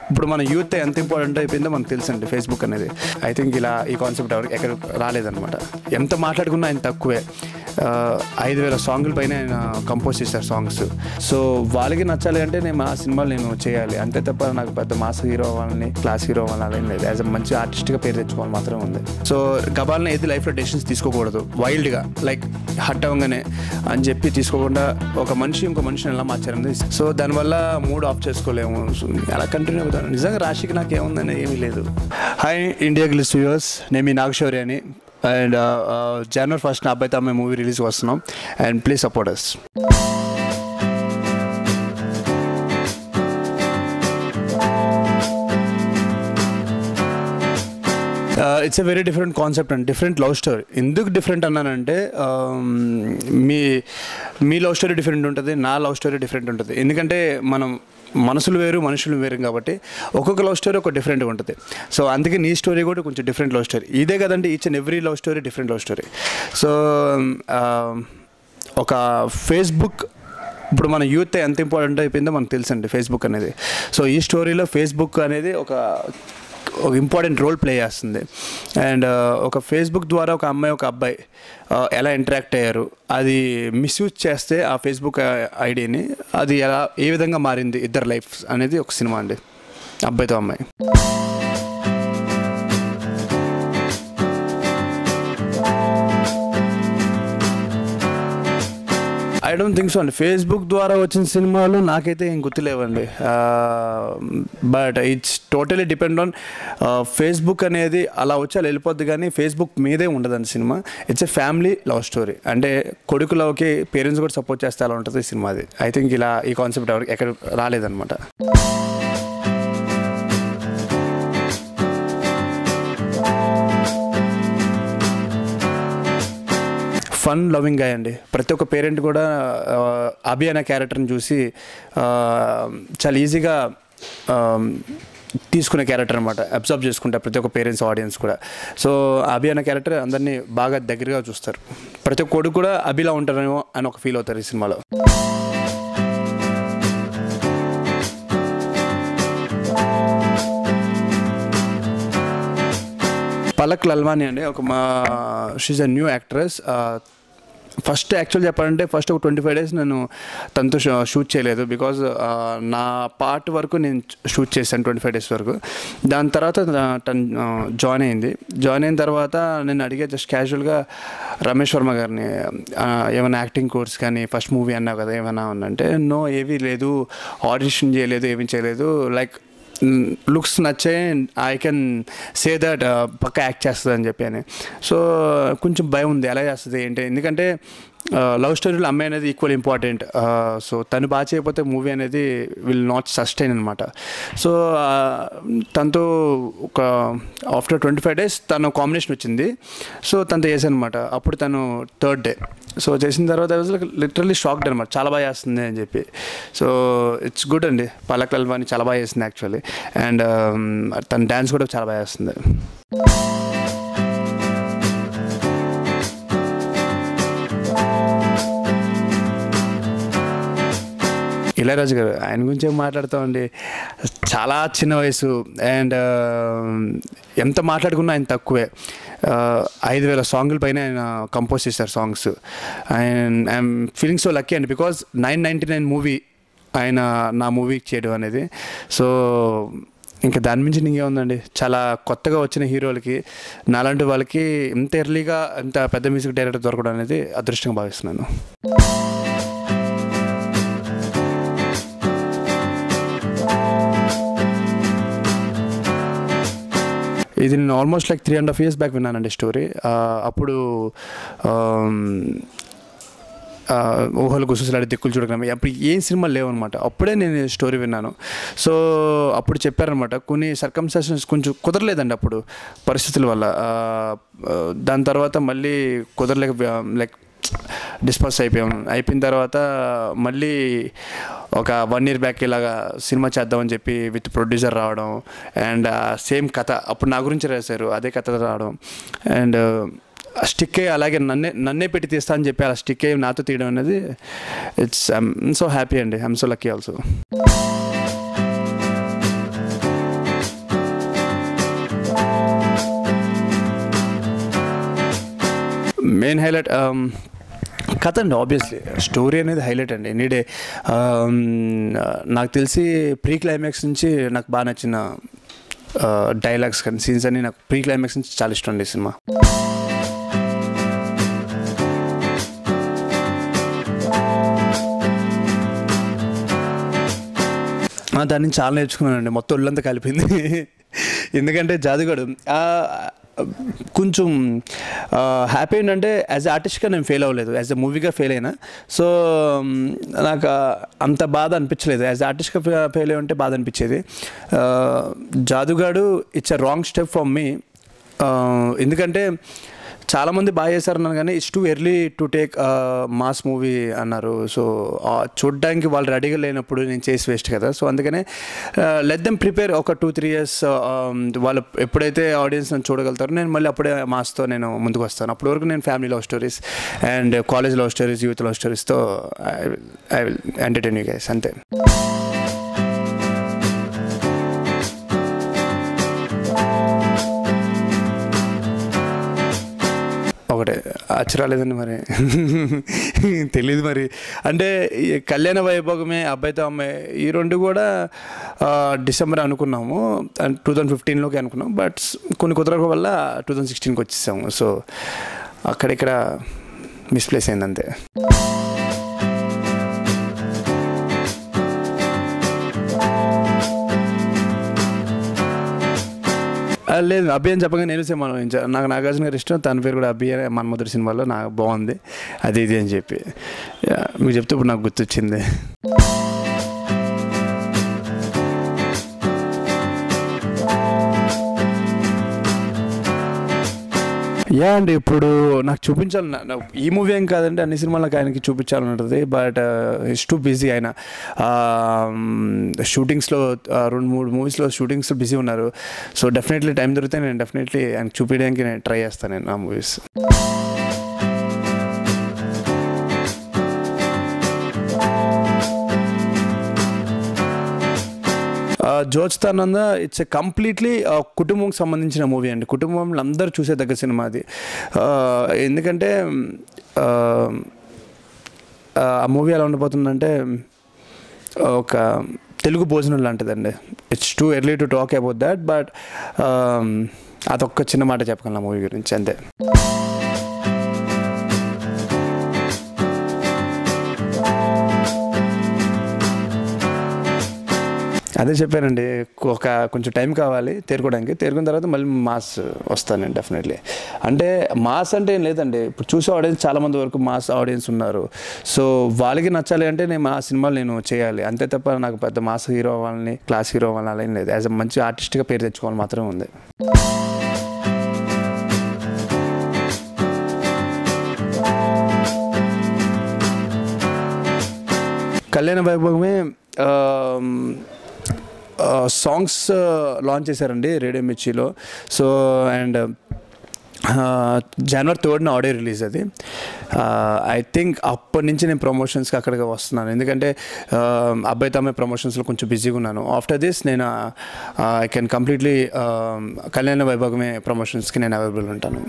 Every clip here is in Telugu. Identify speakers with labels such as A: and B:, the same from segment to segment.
A: ఇప్పుడు మన యూత్ ఎంత ఇంపార్టెంట్ అయిపోయిందో మనకు తెలుసండి ఫేస్బుక్ అనేది ఐ థింక్ ఇలా ఈ కాన్సెప్ట్ ఎవరికి ఎక్కడ రాలేదన్నమాట ఎంత మాట్లాడుకున్నా ఆయన తక్కువే ఆ, ఐదు వేల సాంగుల పైన ఆయన కంపోజ్ చేశారు సాంగ్స్ సో వాళ్ళకి నచ్చాలి అంటే నేను ఆ సినిమాలు నేను చేయాలి అంతే తప్ప నాకు పెద్ద మాస్ హీరో అవ్వాలని క్లాస్ హీరో అవ్వాలని అలా ఏం లేదు యాజ్ అ మంచి ఆర్టిస్ట్గా పేరు తెచ్చుకోవాలి మాత్రం ఉంది సో గబాల్ని ఏది లైఫ్లో డెసిషన్స్ తీసుకోకూడదు వైల్డ్గా లైక్ హట్ అవ్వగానే అని చెప్పి తీసుకోకుండా ఒక మనిషి ఇంకో మనిషిని ఎలా మార్చారని సో దానివల్ల మూడ్ ఆఫ్ చేసుకోలేము సో అలా కంటిన్యూ అవుతాను నిజంగా రాశికి నాకు ఏముందని ఏమీ లేదు హాయ్ ఇండియా గ్లిస్ వ్యూవర్స్ నేను మీ నాగశౌరి అని అండ్ జనవరి ఫస్ట్ నా అబ్బాయితో అమ్మాయి మూవీ రిలీజ్ వస్తున్నాం and please support us it's a very different concept and different love story ఎందుకు డిఫరెంట్ అన్నానంటే um, మీ మీ లవ్ స్టోరీ డిఫరెంట్ ఉంటుంది నా లవ్ స్టోరీ డిఫరెంట్ ఉంటుంది ఎందుకంటే మనం మనసులు వేరు మనుషులు వేరు కాబట్టి ఒక్కొక్క లవ్ స్టోరీ ఒక డిఫరెంట్గా ఉంటుంది సో అందుకే నీ స్టోరీ కూడా కొంచెం డిఫరెంట్ లవ్ స్టోరీ ఇదే కదండి each and every love story different love story so ఒక ఫేస్బుక్ ఇప్పుడు మన యూత్ ఎంత ఇంపార్టెంట్ అయిపోయిందో మనకు తెలుసండి ఫేస్బుక్ అనేది సో ఈ స్టోరీలో ఫేస్బుక్ అనేది ఒక ఒక ఇంపార్టెంట్ రోల్ ప్లే చేస్తుంది అండ్ ఒక ఫేస్బుక్ ద్వారా ఒక అమ్మాయి ఒక అబ్బాయి uh, ఎలా ఇంటరాక్ట్ అయ్యారు అది మిస్యూజ్ చేస్తే ఆ ఫేస్బుక్ ఐడిని అది ఎలా ఏ విధంగా మారింది ఇద్దరు లైఫ్ అనేది ఒక సినిమా అండి అబ్బాయితో అమ్మాయి ఐ డోంట్ థింక్ సో అండి ఫేస్బుక్ ద్వారా వచ్చిన సినిమాలు నాకైతే ఏం గుర్తులేవండి but it's totally depend on Facebook అనేది అలా వచ్చి అలా వెళ్ళిపోద్ది కానీ ఫేస్బుక్ మీదే ఉండదండి సినిమా it's a family love story అంటే కొడుకు లవ్కి పేరెంట్స్ కూడా సపోర్ట్ చేస్తే అలా ఉంటుంది ఈ సినిమాది ఐ థింక్ ఇలా ఈ కాన్సెప్ట్ ఎవరికి ఎక్కడ రాలేదన్నమాట ఫన్ లవింగ్ గాయ్ అండి ప్రతి ఒక్క పేరెంట్ కూడా ఆ, అభి అనే క్యారెక్టర్ని చూసి ఆ, చాలా ఈజీగా ఆ, తీసుకునే క్యారెక్టర్ అనమాట అబ్జర్వ్ చేసుకుంటారు ప్రతి ఒక్క పేరెంట్స్ ఆడియన్స్ కూడా సో అభి అనే క్యారెక్టర్ అందరినీ బాగా దగ్గరగా చూస్తారు ప్రతి ఒక్క కొడుకు కూడా అభిలా ఉంటారేమో అని ఒక ఫీల్ అవుతారు ఈ సినిమాలో పలక్ లల్వాని అండి ఒక మా she's a new actress first actual చెప్పాలంటే ఫస్ట్ ఒక ట్వంటీ ఫైవ్ డేస్ నేను తనతో షూ- షూట్ చేయలేదు బికాజ్ నా పార్ట్ వరకు నేను షూట్ చేశాను ట్వంటీ ఫైవ్ డేస్ వరకు దాని తర్వాత నా- తను జాయిన్ అయింది జాయిన్ అయిన తర్వాత నేను అడిగే జస్ట్ క్యాజువల్గా రమేష్ వర్మ గారిని ఆ, ఏమైనా యాక్టింగ్ కోర్స్ కానీ ఫస్ట్ మూవీ అన్నావు కదా ఏమైనా ఉందంటే నో ఏవీ లేదు ఆడిషన్ చేయలేదు ఏమీ చేయలేదు లైక్ లుక్స్ నచ్చే ఐ కెన్ సే దట్ పక్క యాక్ట్ చేస్తుంది అని చెప్పి అని సో కొంచెం భయం ఉంది ఎలా చేస్తుంది ఏంటి ఎందుకంటే లవ్ స్టోరీలో అమ్మాయి అనేది ఈక్వల్ ఇంపార్టెంట్ సో తను బాగా చేయకపోతే మూవీ అనేది విల్ నాట్ సస్టైన్ అనమాట సో తనతో ఒక ఆఫ్టర్ ట్వంటీ ఫైవ్ డేస్ తను కాంబినేషన్ వచ్చింది సో తనతో చేశాను అనమాట అప్పుడు తను థర్డ్ డే సో చేసిన తర్వాత లిటరల్లీ షాక్డ్ అనమాట చాలా బాగా చేస్తుంది అని చెప్పి సో ఇట్స్ గుడ్ అండి పలక్ లల్వాని చాలా బాగా చేస్తుంది యాక్చువల్లీ అండ్ తన డ్యాన్స్ కూడా చాలా బాగా చేస్తుంది ఇళయరాజు గారు ఆయన గురించి ఏం మాట్లాడతామండి చాలా చిన్న వయసు అండ్ ఎంత మాట్లాడుకున్నా ఆయన తక్కువే ఆ, ఐదు వేల సాంగుల పైన ఆయన కంపోజ్ చేశారు songs and I'm feeling so lucky అండి because nine ninety nine movie ఆయన నా మూవీకి చేయడం అనేది సో ఇంకా దాని మించి ఇంకేముందండి చాలా కొత్తగా వచ్చిన హీరోలకి నాలాంటి వాళ్ళకి ఇంత ఎర్లీగా ఇంత పెద్ద మ్యూజిక్ డైరెక్టర్ దొరకడం అనేది అదృష్టంగా భావిస్తున్నాను ఇది నేను almost like three and half years back విన్నానండి స్టోరీ అప్పుడు ఆమ్, ఆ, ఊహలు గుసలాడి దిక్కులు చూడగలం అప్పుడు ఏం సినిమాలు లేవన్నమాట అప్పుడే నేను స్టోరీ విన్నాను సో అప్పుడు చెప్పారనమాట కొన్ని సర్కమ్స్టాన్సెస్ కొంచెం కుదరలేదండి అప్పుడు పరిస్థితుల వల్ల ఆ, ఆ, దాని తర్వాత మళ్ళీ కుదరలేక లైక్ డిస్పర్స్ అయిపోయాం అయిపోయిన తర్వాత మళ్ళీ ఒక వన్ ఇయర్ బ్యాక్ ఇలాగా సినిమా చేద్దామని చెప్పి విత్ ప్రొడ్యూసర్ రావడం అండ్ సేమ్ కథ అప్పుడు నా గురించి రాశారు అదే కథ రావడం అండ్ స్టిక్ అయ్యి అలాగే నన్నే నన్నే పెట్టి తీస్తా అని చెప్పి అలా స్టిక్ అయ్యి నాతో తీయడం అనేది ఇట్స్ ఐమ్ సో హ్యాపీ అండి I'm so lucky also main highlight కథ అండి ఆబ్వియస్లీ స్టోరీ అనేది హైలైట్ అండి ఎనీడే నాకు తెలిసి ప్రీ క్లైమాక్స్ నుంచి నాకు బాగా నచ్చిన డైలాగ్స్ కానీ సీన్స్ అన్ని నాకు ప్రీ క్లైమాక్స్ నుంచి చాలా ఇష్టం అండి ఈ సినిమా ఆ, దాని నుంచి చాలా నేర్చుకున్నానండి మొత్తం ఒళ్ళంతా కలిపింది ఎందుకంటే జాదుగాడు ఆ, కొంచెం హ్యాపీ ఏంటంటే యాజ్ ఆర్టిస్ట్గా నేను ఫెయిల్ అవ్వలేదు యాజ్ ఎ మూవీగా ఫెయిల్ అయినా సో నాకు ఆ, అంత బాధ అనిపించలేదు యాజ్ ఆర్టిస్ట్గా ఫెయిల్ అయ్యి ఉంటే బాధ అనిపించేది ఆ, Jadoogadu it's a wrong step for me ఎందుకంటే చాలామంది బాగా చేశారు అన్నారు కానీ it's too early to take mass movie అన్నారు సో చూడడానికి వాళ్ళు రెడీగా లేనప్పుడు నేను చేసి వేస్ట్ కదా సో అందుకనే లెట్ దెమ్ ప్రిపేర్ ఒక టూ త్రీ ఇయర్స్ వాళ్ళు ఎప్పుడైతే ఆడియన్స్ నన్ను చూడగలుగుతారో నేను మళ్ళీ అప్పుడే మాస్తో నేను ముందుకు వస్తాను అప్పటి వరకు నేను family love stories and college love stories youth love స్టోరీస్తో I will entertain you guys అంతే ఒకటే అచ్చరాలేదండి మరి తెలియదు మరి అంటే ఈ కళ్యాణ వైభోగమే అబ్బాయితో అమ్మాయి ఈ రెండు కూడా ఆ, డిసెంబర్ అనుకున్నాము టూ థౌజండ్ ఫిఫ్టీన్లోకి అనుకున్నాం బట్ కొన్ని కుదరక వల్ల టూ థౌజండ్ సిక్స్టీన్కి వచ్చేసాము సో అక్కడిక్కడ మిస్ప్లేస్ అయింది అంతే ఆ, లేదు అభి అని చెప్పగా నేను సినిమా అనుభవించా నాకు నాగార్జున గారు ఇష్టం తన పేరు కూడా అభి అని మన్మధుడి సినిమాలో నాకు బాగుంది అది ఇది అని చెప్పి యా, మీకు చెప్తే ఇప్పుడు నాకు గుర్తొచ్చింది యా అండి ఇప్పుడు నాకు చూపించాలి నా- నా- ఈ మూవీ ఏం కాదండి అన్ని సినిమాలు నాకు ఆయనకి చూపించాలని ఉంటుంది బట్ ఇట్స్ టూ బిజీ ఆయన షూటింగ్స్లో రెండు మూడు మూవీస్లో షూటింగ్స్లో బిజీ ఉన్నారు సో డెఫినెట్లీ టైం దొరికితే నేను డెఫినెట్లీ ఆయనకి చూపించడానికి నేను ట్రై చేస్తాను నేను ఆ మూవీస్ జోచ్తానంద ఇట్స్ ఎ కంప్లీట్లీ కుటుంబంకి సంబంధించిన మూవీ అండి కుటుంబంలో అందరూ చూసే దగ్గర సినిమా అది ఆ, ఎందుకంటే ఆ, ఆ మూవీ ఎలా ఉండిపోతుందంటే ఒక తెలుగు భోజనం లాంటిదండి it's too early to talk about that but అదొక్క చిన్న మాట చెప్పగలను ఆ మూవీ గురించి అంతే అదే చెప్పానండి ఒక కొంచెం టైం కావాలి తేరుకోవడానికి తేరుకున్న తర్వాత మళ్ళీ మాస్ వస్తాను నేను డెఫినెట్లీ అంటే మాస్ అంటే ఏం లేదండి ఇప్పుడు చూసే ఆడియన్స్ చాలా మంది వరకు మాస్ ఆడియన్స్ ఉన్నారు సో వాళ్ళకి నచ్చాలి అంటే నేను మా సినిమాలు నేను చేయాలి అంతే తప్ప నాకు పెద్ద మాస్ హీరో అవ్వాలని క్లాస్ హీరో అవ్వాలని అలా ఏం లేదు యాజ్ అ మంచి ఆర్టిస్ట్గా పేరు తెచ్చుకోవాలి మాత్రమే ఉంది కళ్యాణ వైభవమే సాంగ్స్ లాంచ్ చేశారండి రేడియో మిర్చిలో సో అండ్ జనవరి థర్డ్న ఆడియో రిలీజ్ అది ఐ థింక్ అప్పటి నుంచి నేను ప్రమోషన్స్కి అక్కడికి వస్తున్నాను ఎందుకంటే uh, అబ్బాయి తమ్మాయి ప్రమోషన్స్లో కొంచెం బిజీగా ఉన్నాను ఆఫ్టర్ దిస్ నేను I can completely Kalyana Vaibhavame ప్రమోషన్స్కి నేను అవైలబుల్ ఉంటాను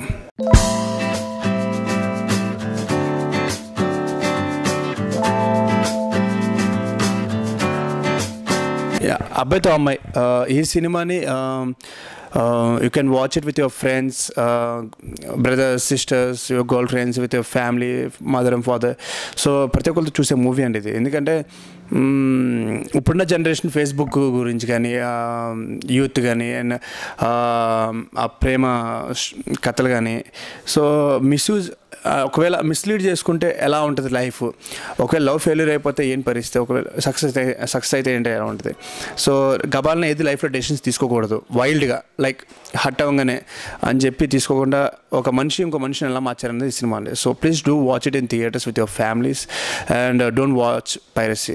A: యా అబ్బాయితో అమ్మాయి ఆ, ఈ సినిమాని you can watch it with your friends brothers sisters your girlfriends with your family mother and father so ప్రతి ఒక్కరితో చూసే మూవీ అండి ఇది ఎందుకంటే మ్మ్, ఇప్పుడున్న జనరేషన్ ఫేస్బుక్ గురించి కానీ యూత్ కానీ అండ్ ఆ ప్రేమ sh- కథలు కానీ సో మిస్యూజ్ ఒకవేళ మిస్లీడ్ చేసుకుంటే ఎలా ఉంటుంది లైఫ్ ఒకవేళ లవ్ ఫెయిల్యూర్ అయిపోతే ఏం పరిస్థితి ఒకవేళ సక్సెస్ అయితే సక్సెస్ అయితే ఏంటి ఎలా ఉంటుంది సో గబాల్ని ఏది లైఫ్లో డెసిషన్స్ తీసుకోకూడదు వైల్డ్గా లైక్ హట్ అవ్వగానే అని చెప్పి తీసుకోకుండా ఒక మనిషి ఇంకో మనిషిని ఎలా మార్చారనేది ఈ సినిమా అండి so please do watch it in theatres with your families and don't watch piracy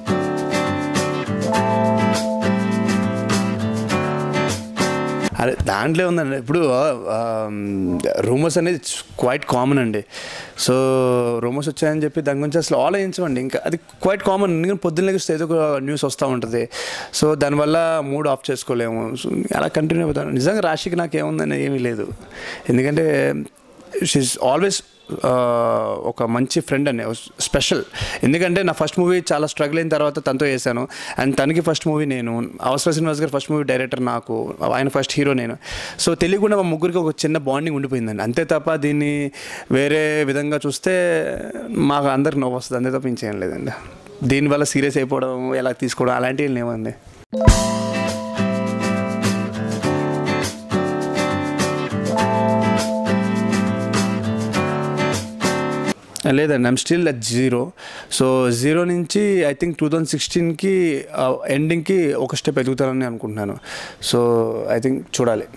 A: అదే దాంట్లో ఉందండి ఇప్పుడు రూమర్స్ అనేది క్వైట్ కామన్ అండి సో రూమర్స్ వచ్చాయని చెప్పి దాని గురించి అసలు ఆలోచించమండి ఇంకా అది క్వైట్ కామన్ ఎందుకంటే పొద్దున్న లెగిస్తే ఏదో ఒక న్యూస్ వస్తూ ఉంటుంది సో దానివల్ల మూడ్ ఆఫ్ చేసుకోలేము సో అలా కంటిన్యూ అవుతాను నిజంగా రాశికి నాకు ఏముందని ఏమీ లేదు ఎందుకంటే షీఈ్ ఆల్వేస్ ఒక మంచి ఫ్రెండ్ అండి స్పెషల్ ఎందుకంటే నా ఫస్ట్ మూవీ చాలా స్ట్రగుల్ అయిన తర్వాత తనతో చేశాను అండ్ తనకి ఫస్ట్ మూవీ నేను అవసర శ్రీనివాస్ గారు ఫస్ట్ మూవీ డైరెక్టర్ నాకు ఆయన ఫస్ట్ హీరో నేను సో తెలియకుండా మా ముగ్గురికి ఒక చిన్న బాండింగ్ ఉండిపోయిందండి అంతే తప్ప దీన్ని వేరే విధంగా చూస్తే మాకు అందరికి నవ్వు వస్తుంది అంతే తప్ప ఇంకేం లేదండి దీనివల్ల సీరియస్ అయిపోవడం ఎలా తీసుకోవడం అలాంటివి లేవండి లేదండి I'm still at zero so zero నుంచి ఐ థింక్ టూ థౌజండ్ సిక్స్టీన్కి ఎండింగ్కి ఒక స్టెప్ ఎదుగుతానని అనుకుంటున్నాను సో ఐ థింక్ చూడాలి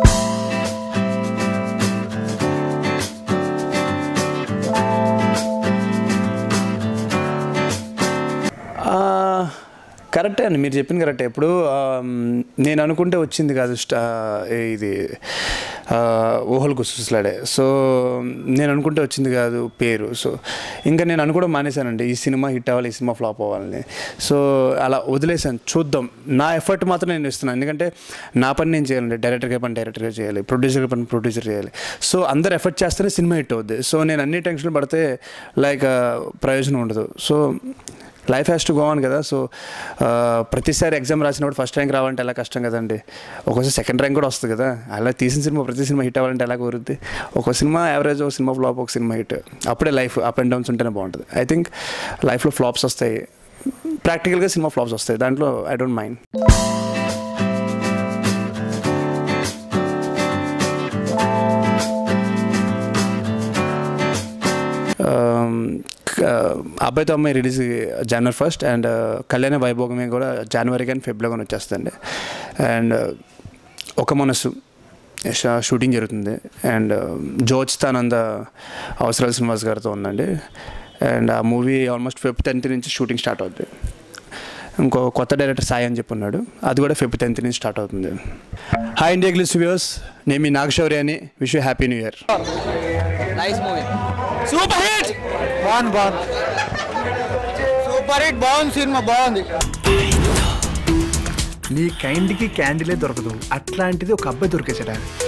A: కరెక్టే అండి మీరు చెప్పింది కరెక్టే ఇప్పుడు నేను అనుకుంటే వచ్చింది కాదు స్టా ఇది ఊహలు గుసలాడే సో నేను అనుకుంటే వచ్చింది కాదు పేరు సో ఇంకా నేను అనుకోవడం మానేశానండి ఈ సినిమా హిట్ అవ్వాలి ఈ సినిమా ఫ్లాప్ అవ్వాలని సో అలా వదిలేసాను చూద్దాం నా ఎఫర్ట్ మాత్రం నేను ఇస్తున్నాను ఎందుకంటే నా పని నేను చేయాలండి డైరెక్టర్గా పని డైరెక్టర్గా చేయాలి ప్రొడ్యూసర్గా పని ప్రొడ్యూసర్ చేయాలి సో అందరు ఎఫర్ట్ చేస్తేనే సినిమా హిట్ అవుద్ది సో నేను అన్ని టెన్షన్లు పడితే లైక్ ప్రయోజనం ఉండదు so life has to go on కదా సో ప్రతిసారి ఎగ్జామ్ రాసినప్పుడు ఫస్ట్ ర్యాంక్ రావాలంటే ఎలా కష్టం కదండి ఒక్కోసారి సెకండ్ ర్యాంక్ కూడా వస్తుంది కదా అలా తీసిన సినిమా ప్రతి సినిమా హిట్ అవ్వాలంటే ఎలా కుదురుద్ది ఒక సినిమా యావరేజ్ ఒక సినిమా ఫ్లాప్ ఒక సినిమా హిట్ అప్పుడే లైఫ్ అప్ అండ్ డౌన్స్ ఉంటేనే బాగుంటుంది ఐ థింక్ లైఫ్లో ఫ్లాప్స్ వస్తాయి ప్రాక్టికల్గా సినిమా ఫ్లాప్స్ వస్తాయి దాంట్లో ఐ డోంట్ మైండ్ అబ్బాయితో అమ్మాయి రిలీజ్ జనవరి ఫస్ట్ అండ్ కళ్యాణ వైభోగమే కూడా జనవరి కానీ ఫిబ్రవరి కానీ వచ్చేస్తుంది అండ్ ఒక మనసు షూటింగ్ జరుగుతుంది అండ్ జోచితానంద అవసరాల శ్రీనివాస్ గారితో ఉందండి అండ్ ఆ మూవీ ఆల్మోస్ట్ ఫిఫ్త్ టెన్త్ నుంచి షూటింగ్ స్టార్ట్ అవుతుంది ఇంకో కొత్త డైరెక్టర్ సాయి అని చెప్పి ఉన్నాడు అది కూడా ఫిఫ్త్ టెన్త్ నుంచి స్టార్ట్ అవుతుంది హాయ్ ఇండియా గ్లిస్ వ్యూస్ నేను మీ నాగశౌర్య అని wish happy new year
B: nice movie
C: super hit బాగుంది బాగుంది సూపర్ హిట్ బాగుంది సినిమా బాగుంది
D: నీ కైండ్కి క్యాండిలే దొరకదు అట్లాంటిది ఒక అబ్బాయి దొరికేసాడు